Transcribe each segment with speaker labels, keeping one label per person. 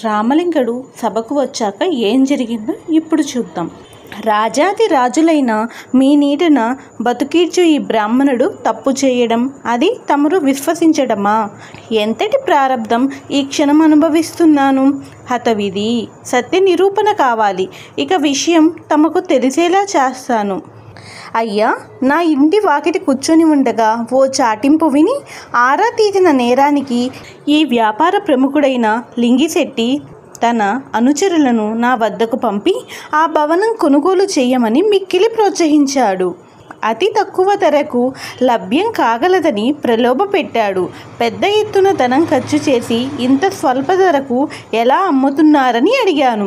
Speaker 1: రామలింగడు సభకు వచ్చాక ఏం జరిగిందో ఇప్పుడు చూద్దాం రాజాది రాజులైన మీ నీటిన బతుకీర్చు ఈ బ్రాహ్మణుడు తప్పు చేయడం అది తమరు విశ్వసించడమా ఎంతటి ప్రారంధం ఈ క్షణం అనుభవిస్తున్నాను హతవిధి సత్య నిరూపణ కావాలి ఇక విషయం తమకు తెలిసేలా చేస్తాను అయ్యా నా ఇంటి వాకిటి కూర్చొని ఉండగా ఓ చాటింపు విని ఆరా తీసిన నేరానికి ఈ వ్యాపార ప్రముఖుడైన లింగిశెట్టి తన అనుచరులను నా వద్దకు పంపి ఆ భవనం కొనుగోలు చేయమని మిక్కిలి ప్రోత్సహించాడు అతి తక్కువ ధరకు లభ్యం కాగలదని ప్రలోభ పెట్టాడు పెద్ద ఎత్తున ధనం ఖర్చు చేసి ఇంత స్వల్ప ధరకు ఎలా అమ్ముతున్నారని అడిగాను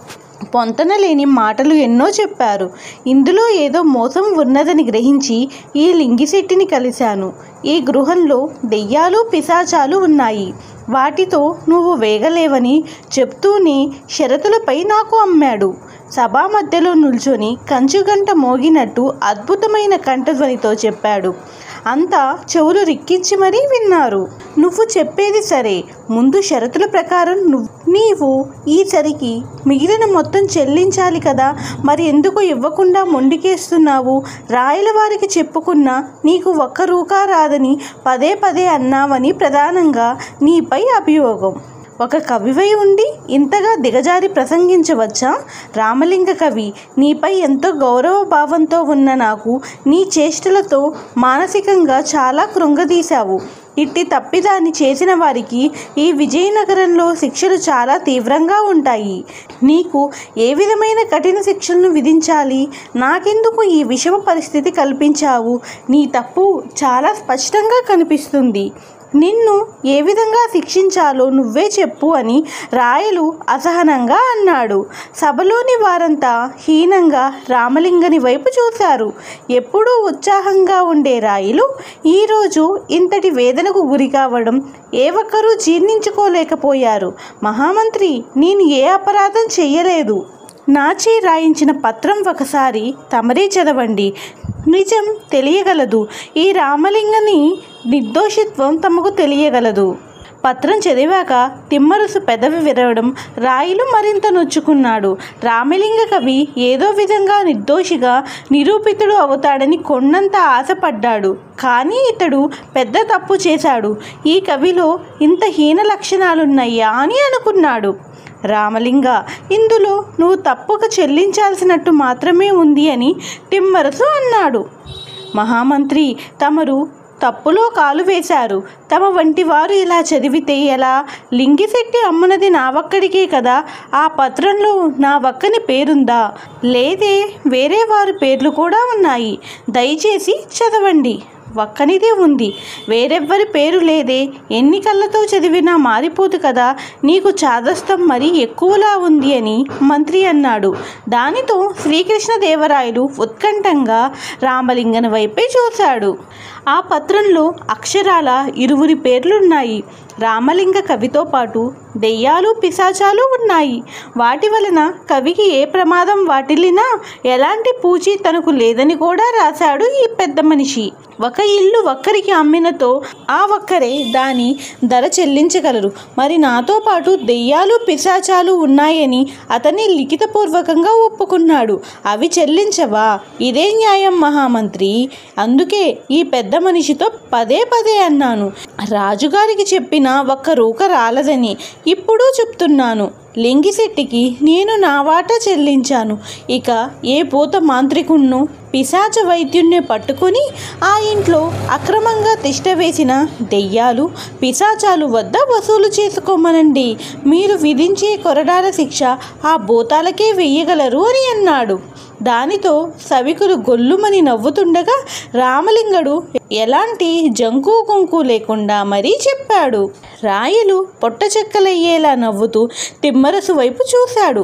Speaker 1: పొంతనలేని మాటలు ఎన్నో చెప్పారు ఇందులో ఏదో మోసం ఉన్నదని గ్రహించి ఈ లింగిశెట్టిని కలిశాను ఈ గృహంలో దెయ్యాలు పిశాచాలు ఉన్నాయి వాటితో నువ్వు వేగలేవని చెప్తూనే షరతులపై నాకు అమ్మాడు సభా మధ్యలో నిల్చొని కంచుగంట మోగినట్టు అద్భుతమైన కంఠధ్వనితో చెప్పాడు అంతా చెవులు రిక్కించి మరీ విన్నారు నువ్వు చెప్పేది సరే ముందు షరతుల ప్రకారం నువ్వు నీవు ఈసరికి మిగిలిన మొత్తం చెల్లించాలి కదా మరి ఎందుకు ఇవ్వకుండా మొండికేస్తున్నావు రాయల వారికి చెప్పుకున్నా నీకు ఒక్క రూకా రాదని పదే పదే అన్నావని ప్రధానంగా నీపై అభియోగం ఒక కవివై ఉండి ఇంతగా దిగజారి ప్రసంగించవచ్చా రామలింగ కవి నీపై ఎంతో గౌరవ భావంతో ఉన్న నాకు నీ చేష్టలతో మానసికంగా చాలా కృంగదీశావు ఇట్టి తప్పిదాన్ని చేసిన వారికి ఈ విజయనగరంలో శిక్షలు చాలా తీవ్రంగా ఉంటాయి నీకు ఏ విధమైన కఠిన శిక్షలను విధించాలి నాకెందుకు ఈ విషమ పరిస్థితి కల్పించావు నీ తప్పు చాలా స్పష్టంగా కనిపిస్తుంది నిన్ను ఏ విధంగా శిక్షించాలో నువ్వే చెప్పు అని రాయలు అసహనంగా అన్నాడు సభలోని వారంతా హీనంగా రామలింగని వైపు చూశారు ఎప్పుడూ ఉత్సాహంగా ఉండే రాయలు ఈరోజు ఇంతటి వేదనకు గురి కావడం ఏ ఒక్కరూ జీర్ణించుకోలేకపోయారు మహామంత్రి నేను ఏ అపరాధం చెయ్యలేదు నాచే రాయించిన పత్రం ఒకసారి తమరే చదవండి నిజం తెలియగలదు ఈ రామలింగని నిర్దోషిత్వం తమకు తెలియగలదు పత్రం చదివాక తిమ్మరుసు పెదవి విరవడం రాయిలు మరింత నొచ్చుకున్నాడు రామలింగ కవి ఏదో విధంగా నిర్దోషిగా నిరూపితుడు అవుతాడని కొన్నంత ఆశపడ్డాడు కానీ ఇతడు పెద్ద తప్పు చేశాడు ఈ కవిలో ఇంత హీన లక్షణాలున్నాయా అని అనుకున్నాడు రామలింగ ఇందులో నువ్వు తప్పుగా చెల్లించాల్సినట్టు మాత్రమే ఉంది అని తిమ్మరసు అన్నాడు మహామంత్రి తమరు తప్పులో కాలు వేశారు తమ వంటి వారు ఇలా చదివితే ఎలా లింగిశెట్టి అమ్మనది నా ఒక్కడికే కదా ఆ పత్రంలో నా ఒక్కని పేరుందా లేదే వేరే వారి పేర్లు కూడా ఉన్నాయి దయచేసి చదవండి ఒక్కనిదే ఉంది వేరెవ్వరి పేరు లేదే ఎన్ని కళ్ళతో చదివినా మారిపోదు కదా నీకు చాదస్తం మరీ ఎక్కువలా ఉంది అని మంత్రి అన్నాడు దానితో శ్రీకృష్ణదేవరాయలు ఉత్కంఠంగా రామలింగన్ వైపే చూశాడు ఆ పత్రంలో అక్షరాల ఇరువురి పేర్లున్నాయి రామలింగ కవితో పాటు దెయ్యాలు పిశాచాలు ఉన్నాయి వాటి వలన కవికి ఏ ప్రమాదం వాటిల్లినా ఎలాంటి పూచి తనకు లేదని కూడా రాశాడు ఈ పెద్ద మనిషి ఒక ఇల్లు ఒక్కరికి అమ్మినతో ఆ ఒక్కరే దాని ధర చెల్లించగలరు మరి నాతో పాటు దెయ్యాలు పిశాచాలు ఉన్నాయని అతని లిఖితపూర్వకంగా ఒప్పుకున్నాడు అవి చెల్లించవా ఇదే న్యాయం మహామంత్రి అందుకే ఈ పెద్ద మనిషితో పదే పదే అన్నాను రాజుగారికి చెప్పిన ఒక్క రూక రాలదని ఇప్పుడు చెప్తున్నాను లింగిశెట్టికి నేను నా వాటా చెల్లించాను ఇక ఏ పూత మాంత్రికుణ్ణు పిశాచ వైద్యుణ్ణి పట్టుకొని ఆ ఇంట్లో అక్రమంగా తిష్టవేసిన దెయ్యాలు పిశాచాలు వద్ద వసూలు చేసుకోమనండి మీరు విధించే కొరడాల శిక్ష ఆ భూతాలకే వెయ్యగలరు అని అన్నాడు దానితో సవికులు గొల్లుమని నవ్వుతుండగా రామలింగడు ఎలాంటి జంకు కొంకు లేకుండా మరీ చెప్పాడు రాయలు పొట్ట చెక్కలయ్యేలా నవ్వుతూ తిమ్మరసు వైపు చూశాడు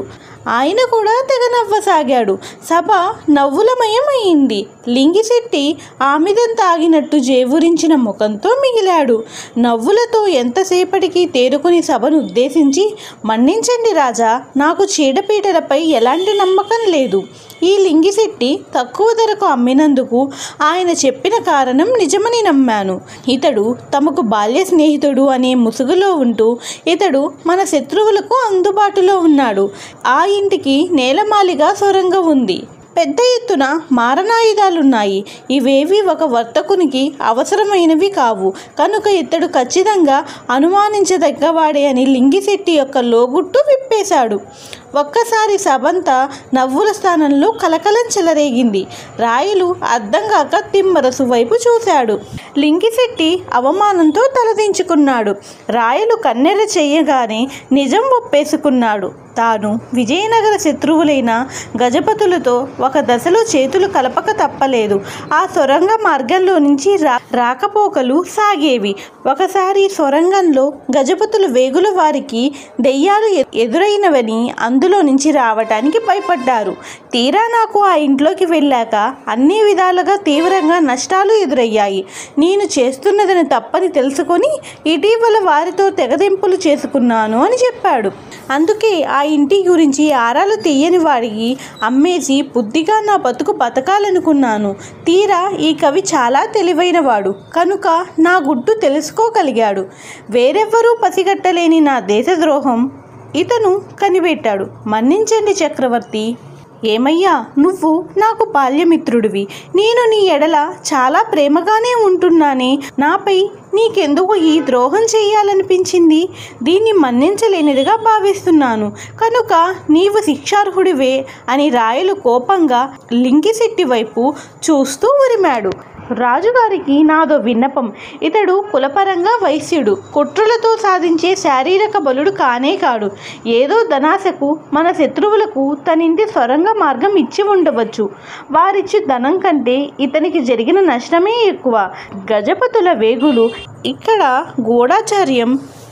Speaker 1: ఆయన కూడా తెగ నవ్వసాగాడు సభ నవ్వులమయమైంది లింగిశెట్టి ఆమిదం తాగినట్టు జేవురించిన ముఖంతో మిగిలాడు నవ్వులతో ఎంతసేపటికి తేరుకుని సభను ఉద్దేశించి మన్నించండి రాజా నాకు చీడపీటలపై ఎలాంటి నమ్మకం లేదు ఈ లింగిశెట్టి తక్కువ ధరకు అమ్మినందుకు ఆయన చెప్పిన కారణం నిజమని నమ్మాను ఇతడు తమకు బాల్య స్నేహితుడు అనే ముసుగులో ఉంటూ ఇతడు మన శత్రువులకు అందుబాటులో ఉన్నాడు ఆ ఇంటికి నేలమాలిగా సొరంగం ఉంది పెద్ద ఎత్తున మారణాయుధాలున్నాయి ఇవేవి ఒక వర్తకునికి అవసరమైనవి కావు కనుక ఇతడు ఖచ్చితంగా అనుమానించదగ్గవాడే అని లింగిశెట్టి యొక్క లోగుట్టు విప్పేశాడు ఒక్కసారి సభంతా నవ్వుల స్థానంలో కలకలం చెలరేగింది రాయులు అద్దం కాక తిమ్మరసు వైపు చూశాడు లింగిశెట్టి అవమానంతో తలదించుకున్నాడు రాయలు కన్నెర చెయ్యగానే నిజం ఒప్పేసుకున్నాడు తాను విజయనగర శత్రువులైన గజపతులతో ఒక దశలో చేతులు కలపక తప్పలేదు ఆ సొరంగ మార్గంలో నుంచి రా రాకపోకలు సాగేవి ఒకసారి సొరంగంలో గజపతులు వేగుల వారికి దెయ్యాలు ఎ- ఎదురైనవని అందులో నుంచి రావటానికి భయపడ్డారు తీరా నాకు ఆ ఇంట్లోకి వెళ్ళాక అన్ని విధాలుగా తీవ్రంగా నష్టాలు ఎదురయ్యాయి నేను చేస్తున్నదని తప్పని తెలుసుకొని ఇటీవల వారితో తెగదెంపులు చేసుకున్నాను అని చెప్పాడు అందుకే ఆ ఇంటి గురించి ఆరాలు తీయని వాడికి అమ్మేసి బుద్ధిగా నా బతుకు బతకాలనుకున్నాను తీరా ఈ కవి చాలా తెలివైనవాడు కనుక నా గుట్టు తెలుసుకోగలిగాడు వేరెవ్వరూ పసిగట్టలేని నా దేశద్రోహం ఇతను కనిపెట్టాడు మన్నించండి చక్రవర్తి ఏమయ్యా నువ్వు నాకు బాల్యమిత్రుడివి నేను నీ ఎడల చాలా ప్రేమగానే ఉంటున్నానే నాపై నీకెందుకు ఈ ద్రోహం చేయాలనిపించింది దీన్ని మన్నించలేనిదిగా భావిస్తున్నాను కనుక నీవు శిక్షార్హుడివే అని రాయలు కోపంగా లింగిశెట్టి వైపు చూస్తూ ఉరిమాడు రాజుగారికి నాదో విన్నపం ఇతడు కులపరంగా వైశ్యుడు కుట్రలతో సాధించే శారీరక బలుడు కానే కాడు ఏదో ధనాశకు మన శత్రువులకు తనింటి సొరంగ మార్గం ఇచ్చి ఉండవచ్చు వారిచ్చి ధనం కంటే ఇతనికి జరిగిన నష్టమే ఎక్కువ గజపతుల వేగులు ఇక్కడ గూఢాచార్యం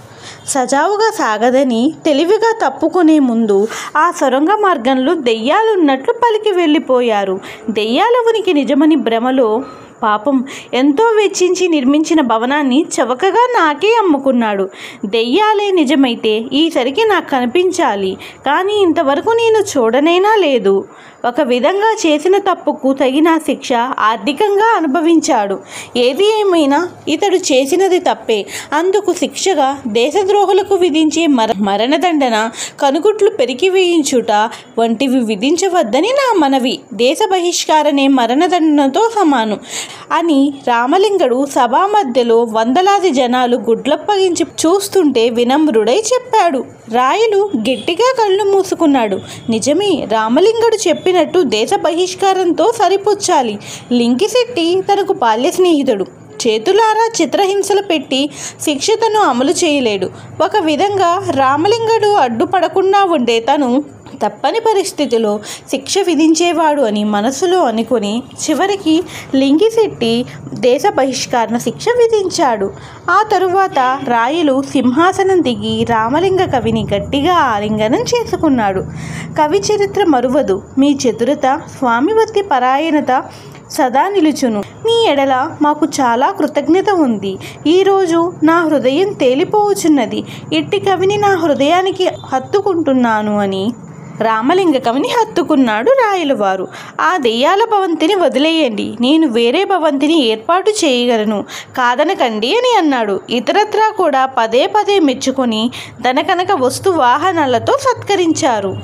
Speaker 1: సజావుగా సాగదని తెలివిగా తప్పుకునే ముందు ఆ సొరంగ మార్గంలో దెయ్యాలున్నట్లు పలికి వెళ్ళిపోయారు దెయ్యాల ఉనికి నిజమని భ్రమలో పాపం ఎంతో వెచ్చించి నిర్మించిన భవనాన్ని చవకగా నాకే అమ్ముకున్నాడు దెయ్యాలే నిజమైతే ఈసరికి నాకు కనిపించాలి కానీ ఇంతవరకు నేను చూడనైనా లేదు ఒక విధంగా చేసిన తప్పుకు తగిన శిక్ష ఆర్థికంగా అనుభవించాడు ఏది ఏమైనా ఇతడు చేసినది తప్పే అందుకు శిక్షగా దేశద్రోహులకు విధించే మర మరణదండన కనుగుట్లు పెరికి వేయించుట వంటివి విధించవద్దని నా మనవి దేశ బహిష్కారనే మరణదండనతో సమానం అని రామలింగడు సభా మధ్యలో వందలాది జనాలు గుడ్లప్పగించి చూస్తుంటే వినమ్రుడై చెప్పాడు రాయలు గట్టిగా కళ్ళు మూసుకున్నాడు నిజమే రామలింగడు చెప్పినట్టు దేశ బహిష్కారంతో సరిపుచ్చాలి లింకిశెట్టి తనకు బాల్య స్నేహితుడు చేతులారా చిత్రహింసలు పెట్టి శిక్షతను అమలు చేయలేడు ఒక విధంగా రామలింగడు అడ్డుపడకుండా ఉండే తను తప్పని పరిస్థితిలో శిక్ష విధించేవాడు అని మనసులో అనుకుని చివరికి లింగిశెట్టి దేశ బహిష్కరణ శిక్ష విధించాడు ఆ తరువాత రాయలు సింహాసనం దిగి రామలింగ కవిని గట్టిగా ఆలింగనం చేసుకున్నాడు కవి చరిత్ర మరువదు మీ చతురత స్వామివత్తి పరాయణత సదా నిలుచును నీ ఎడల మాకు చాలా కృతజ్ఞత ఉంది ఈరోజు నా హృదయం తేలిపోవచున్నది ఇట్టి కవిని నా హృదయానికి హత్తుకుంటున్నాను అని రామలింగ కవిని హత్తుకున్నాడు రాయలవారు ఆ దెయ్యాల భవంతిని వదిలేయండి నేను వేరే భవంతిని ఏర్పాటు చేయగలను కాదనకండి అని అన్నాడు ఇతరత్రా కూడా పదే పదే మెచ్చుకొని ధనకనక వస్తు వాహనాలతో సత్కరించారు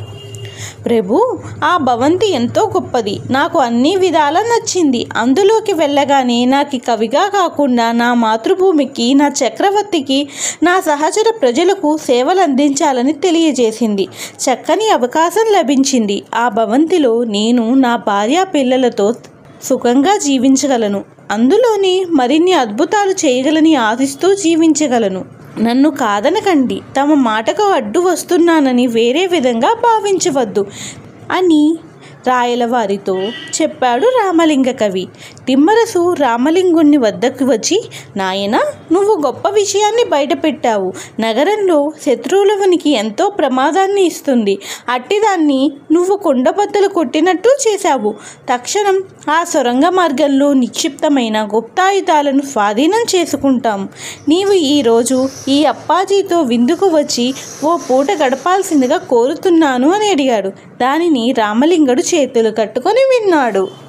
Speaker 1: ప్రభు ఆ భవంతి ఎంతో గొప్పది నాకు అన్ని విధాలా నచ్చింది అందులోకి వెళ్ళగానే నాకు కవిగా కాకుండా నా మాతృభూమికి నా చక్రవర్తికి నా సహచర ప్రజలకు సేవలు అందించాలని తెలియజేసింది చక్కని అవకాశం లభించింది ఆ భవంతిలో నేను నా భార్య పిల్లలతో సుఖంగా జీవించగలను అందులోని మరిన్ని అద్భుతాలు చేయగలని ఆశిస్తూ జీవించగలను నన్ను కాదనకండి తమ మాటకు అడ్డు వస్తున్నానని వేరే విధంగా భావించవద్దు అని రాయలవారితో చెప్పాడు రామలింగ కవి తిమ్మరసు రామలింగుణ్ణి వద్దకు వచ్చి నాయన నువ్వు గొప్ప విషయాన్ని బయటపెట్టావు నగరంలో శత్రువులవనికి ఎంతో ప్రమాదాన్ని ఇస్తుంది అట్టిదాన్ని నువ్వు కుండబద్దలు కొట్టినట్టు చేశావు తక్షణం ఆ సొరంగ మార్గంలో నిక్షిప్తమైన గుప్తాయుధాలను స్వాధీనం చేసుకుంటాం నీవు ఈరోజు ఈ అప్పాజీతో విందుకు వచ్చి ఓ పూట గడపాల్సిందిగా కోరుతున్నాను అని అడిగాడు దానిని రామలింగడు చేతులు కట్టుకొని విన్నాడు